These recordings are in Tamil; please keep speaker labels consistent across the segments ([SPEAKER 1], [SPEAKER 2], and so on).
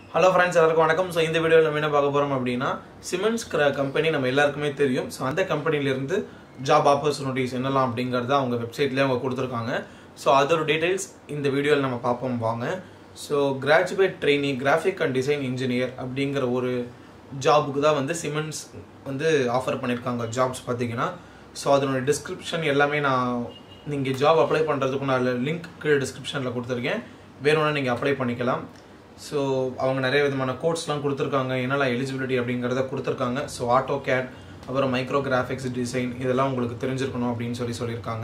[SPEAKER 1] ஹலோ ஃப்ரெண்ட்ஸ் எல்லாருக்கும் வணக்கம் ஸோ இந்த வீடியோவில் நம்ம என்ன பார்க்க போகிறோம் அப்படின்னா சிமெண்ட்ஸ் கம்பெனி நம்ம எல்லாருக்குமே தெரியும் ஸோ அந்த கம்பெனிலேருந்து ஜாப் ஆப்பர்ச்சுனிட்டிஸ் என்னலாம் அப்படிங்கிறத அவங்க வெப்சைட்லேயே அவங்க கொடுத்துருக்காங்க ஸோ அதோட டீட்டெயில்ஸ் இந்த வீடியோவில் நம்ம பார்ப்போம் வாங்க so graduate trainee graphic and design engineer அப்படிங்கிற ஒரு ஜாபுக்கு தான் வந்து சிமெண்ட்ஸ் வந்து ஆஃபர் பண்ணியிருக்காங்க ஜாப்ஸ் பார்த்தீங்கன்னா ஸோ அதனோட டிஸ்கிரிப்ஷன் எல்லாமே நான் நீங்கள் ஜாப் அப்ளை பண்ணுறதுக்கு நான் லிங்க் கீழே டிஸ்கிரிப்ஷனில் கொடுத்துருக்கேன் வேணும்னா நீங்கள் அப்ளை பண்ணிக்கலாம் ஸோ அவங்க நிறைய விதமான கோட்ஸ்லாம் கொடுத்துருக்காங்க என்னெல்லாம் எலிஜிபிலிட்டி அப்படிங்கிறத கொடுத்துருக்காங்க ஸோ ஆட்டோ கேட் அப்புறம் மைக்ரோ கிராஃபிக்ஸ் டிசைன் இதெல்லாம் உங்களுக்கு தெரிஞ்சிருக்கணும் அப்படின்னு சொல்லி சொல்லியிருக்காங்க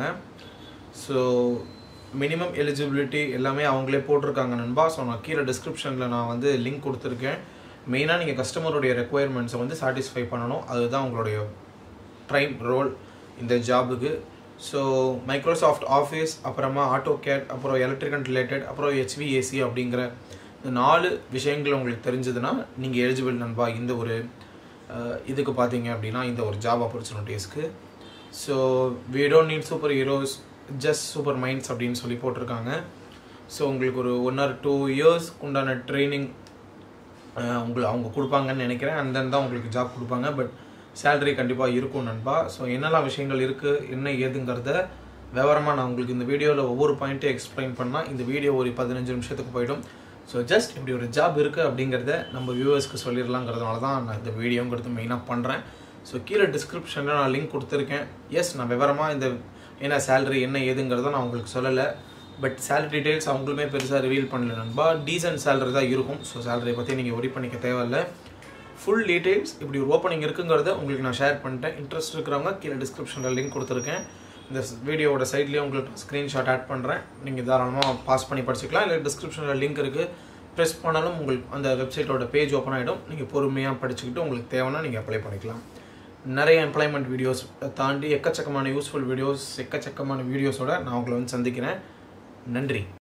[SPEAKER 1] ஸோ மினிமம் எலிஜிபிலிட்டி எல்லாமே அவங்களே போட்டிருக்காங்க நண்பா ஸோ நான் கீழே டிஸ்கிரிப்ஷனில் நான் வந்து லிங்க் கொடுத்துருக்கேன் மெயினாக நீங்கள் கஸ்டமருடைய ரெக்குயர்மெண்ட்ஸை வந்து சாட்டிஸ்ஃபை பண்ணணும் அதுதான் உங்களுடைய ப்ரைம் ரோல் இந்த ஜாபுக்கு ஸோ மைக்ரோசாஃப்ட் ஆஃபீஸ் அப்புறமா ஆட்டோ கேட் அப்புறம் எலக்ட்ரிக்கல் ரிலேட்டட் அப்புறம் ஹெச்விஏசி அப்படிங்கிற இந்த நாலு விஷயங்கள் உங்களுக்கு தெரிஞ்சதுன்னா நீங்கள் எலிஜிபிள் நண்பா இந்த ஒரு அஹ், இதுக்கு பார்த்தீங்க அப்படின்னா இந்த ஒரு ஜாப் ஆப்பர்ச்சுனிட்டிஸ்க்கு so we don't need super heroes just super minds அப்படின்னு சொல்லி போட்டிருக்காங்க ஸோ உங்களுக்கு ஒரு ஒன் ஆர் டூ இயர்ஸ் உண்டான ட்ரைனிங் உங்களுக்கு அவங்க கொடுப்பாங்கன்னு நினைக்கிறேன் அண்ட் தென் தான் உங்களுக்கு ஜாப் கொடுப்பாங்க பட் சேலரி கண்டிப்பாக இருக்கும் நண்பா ஸோ என்னெல்லாம் விஷயங்கள் இருக்குது என்ன ஏதுங்கிறத விவரமாக நான் உங்களுக்கு இந்த வீடியோவில் ஒவ்வொரு பாயிண்ட்டையும் எக்ஸ்பிளைன் பண்ணால் இந்த வீடியோ ஒரு பதினஞ்சு நிமிஷத்துக்கு போயிடும் ஸோ ஜஸ்ட் இப்படி ஒரு ஜாப் இருக்குது அப்படிங்கிறத நம்ம வியூவர்ஸ்க்கு சொல்லிடலாங்கிறதுனால தான் நான் இந்த வீடியோங்கிறது மெயினாக பண்ணுறேன் ஸோ கீழே டிஸ்கிரிப்ஷனில் நான் லிங்க் கொடுத்துருக்கேன் எஸ் நான் விவரமாக இந்த என்ன சேலரி என்ன ஏதுங்கிறத நான் உங்களுக்கு சொல்லலை பட் சேலரி டீட்டெயில்ஸ் அவங்களுமே பெருசாக ரிவீல் பண்ணல நண்பா டீசன்ட் சேலரி தான் இருக்கும் ஸோ சேலரியை பற்றி நீங்கள் ஒரி பண்ணிக்க தேவையில்லை ஃபுல் டீட்டெயில்ஸ் இப்படி ஒரு ஓப்பனிங் இருக்குங்கிறத உங்களுக்கு நான் ஷேர் பண்ணிட்டேன் இன்ட்ரெஸ்ட் இருக்கிறவங்க கீழே டிஸ்கிரிப்ஷனில் லிங்க் கொடுத்துருக்கேன் இந்த வீடியோவோட சைட்லேயே உங்களுக்கு ஸ்க்ரீன்ஷாட் ஆட் பண்ணுறேன் நீங்கள் தாராளமாக பாஸ் பண்ணி படிச்சுக்கலாம் இல்லை டிஸ்கிரிப்ஷனில் லிங்க் இருக்குது ப்ரெஸ் பண்ணாலும் உங்களுக்கு அந்த வெப்சைட்டோட பேஜ் ஓப்பன் ஆகிடும் நீங்கள் பொறுமையாக படிச்சுக்கிட்டு உங்களுக்கு தேவைன்னா நீங்கள் அப்ளை பண்ணிக்கலாம் நிறைய எம்ப்ளாய்மெண்ட் வீடியோஸ் தாண்டி எக்கச்சக்கமான யூஸ்ஃபுல் வீடியோஸ் எக்கச்சக்கமான வீடியோஸோட நான் உங்களை வந்து சந்திக்கிறேன் நன்றி